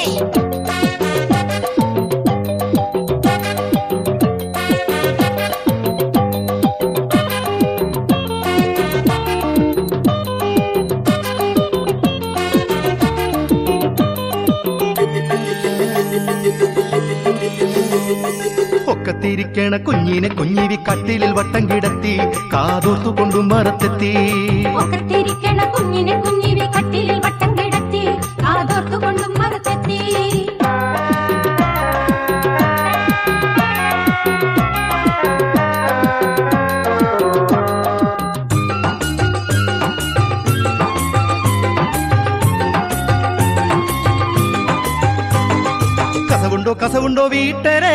ഒക്കത്തിരിക്കണ കുഞ്ഞിനെ കുഞ്ഞിരി കട്ടിലിൽ വട്ടം കിടത്തി കാതോർത്തു കൊണ്ടും മറത്തെത്തി ഒക്കത്തിരിക്കണ കുഞ്ഞിനെ കുഞ്ഞിനെ കട്ടിലിൽ വട്ടം കിടത്തി കാതോർത്തുകൊണ്ടും മറുത്തെത്തി കസവുണ്ടോ കസവുണ്ടോ വീട്ടരെ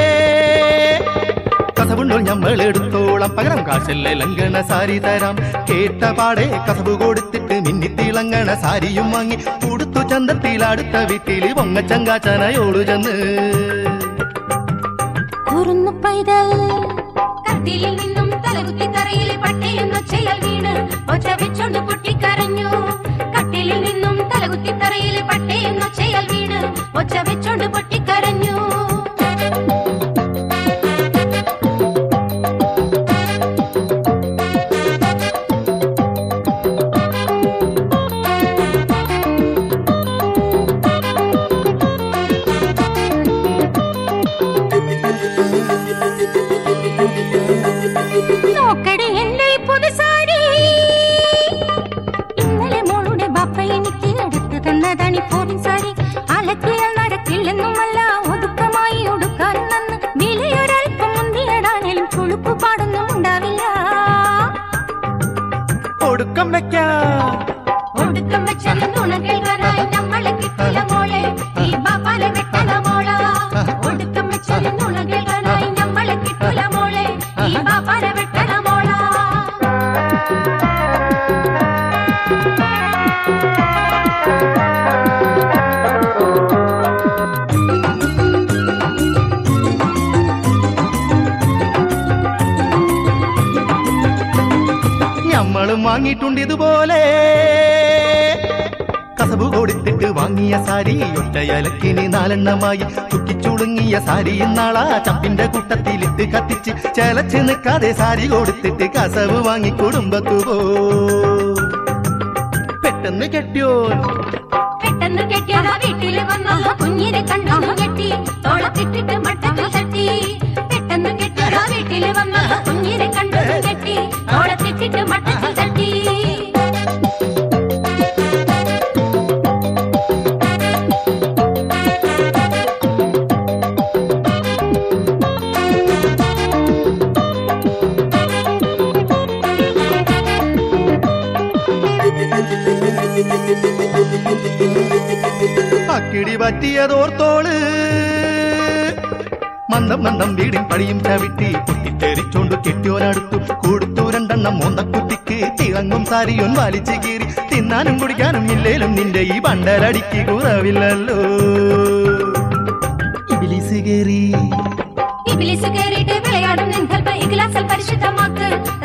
കസവുണ്ടോ ഞമ്മൾ എടുത്തോളം പകരം കാശല്ലേ ലങ്കണ സാരി തരാം കേട്ട പാടെ കസവ് കൊടുത്തിട്ട് മിന്നിത്തിളങ്ങണ സാരിയും വാങ്ങി കൊടുത്തു ചന്തത്തിൽ അടുത്ത വീട്ടിൽ പൊങ്ങച്ചങ്കാച്ചനയോടു ചെന്ന് കുറുന്നു പൈതൽ കട്ടിലിൽ നിന്നും തലകുത്തി തറയിൽ പട്ടയെന്ന ചെയ്യൽ വീണ് ഒച്ച വെച്ചോണ്ട് പൊട്ടിക്കരഞ്ഞു കട്ടിലിൽ നിന്നും തലകുത്തി തറയിൽ പട്ടയെന്ന ചെയ്യൽ വീണ് ഒച്ച വെച്ചോണ്ട് പൊട്ടിക്കരഞ്ഞു നോക്കടി എന്റെ ഈ പുതുസാരി ഇന്നലെ മോളുടെ ബാപ്പ എനിക്ക് എടുത്തു തന്നതാണ് ഈ ഫോറിൻ സാരി അലക്കിയാൽ നടക്കില്ലെന്നുമല്ല ഒതുക്കമായി ഒടുക്കാൻ നന്ന് വിലയൊരൽപ്പം മുന്തിയതാണേലും ചുളുപ്പ് പാടൊന്നും ഉണ്ടാവില്ല ഒടുക്കം വെക്കാം ഒടുക്കം വെച്ച നുണകൾ വരാൻ നമ്മളെ കിട്ടില്ല മോളെ ഈ ബാപ്പാലെ വെട്ടല മോള ഒടുക്കം വെച്ച നുണകൾ വരാൻ നമ്മളെ കിട്ടില്ല മോളെ ഈ ബാപ്പാലെ വെട്ടല മോള ഞമ്മളും വാങ്ങിയിട്ടുണ്ട് ഇതുപോലെ കസബ് കൊടുത്തിട്ട് വാങ്ങിയ സാരി ഒറ്റയലക്കിന് നാലെണ്ണമായി ചുക്കിച്ചുളുങ്ങിയ സാരി ഇന്നാളാ ചപ്പിന്റെ കൂട്ടത്തിലിട്ട് കത്തിച്ച് ചെലച്ച് നിൽക്കാതെ സാരി കൊടുത്തിട്ട് കസവ് വാങ്ങി കുടുംബത്തു പോ പെട്ടെന്ന് കെട്ടിയോ പെട്ടെന്ന് കെട്ടിയതാ വീട്ടിൽ വന്നല്ല കുഞ്ഞിനെ കണ്ടു ഞെട്ടി തോളത്തിട്ടിട്ട് മട്ടത്തിൽ തട്ടി പെട്ടെന്ന് കെട്ടിയതാ വീട്ടിൽ വന്നല്ല കുഞ്ഞിനെ കണ്ടു ഞെട്ടി തോളത്തിട്ടിട്ട് മട്ടത്തിൽ തട്ടി അക്കിടി പറ്റിയതോർത്തോള് മന്ദം മന്ദം വീടും പടിയും ചവിട്ടി പൊട്ടിത്തെറിച്ചോണ്ട് കെട്ടിയോനടുത്തു കൊടുത്തു രണ്ടെണ്ണം മോന്തക്കുത്തിക്ക് തിളങ്ങും സാരിയോൻ വലിച്ചു കീറി തിന്നാനും കുടിക്കാനും ഇല്ലേലും നിന്റെ ഈ ബണ്ടലടിക്ക് കുറവില്ലല്ലോ ഇബിലിസ് കേറി ഇബിലിസ് കേറിയിട്ട് വിളയാടും നിൻകൽപ്പ ഇഗ്ലാസൽ പരിശുദ്ധമാക്ക്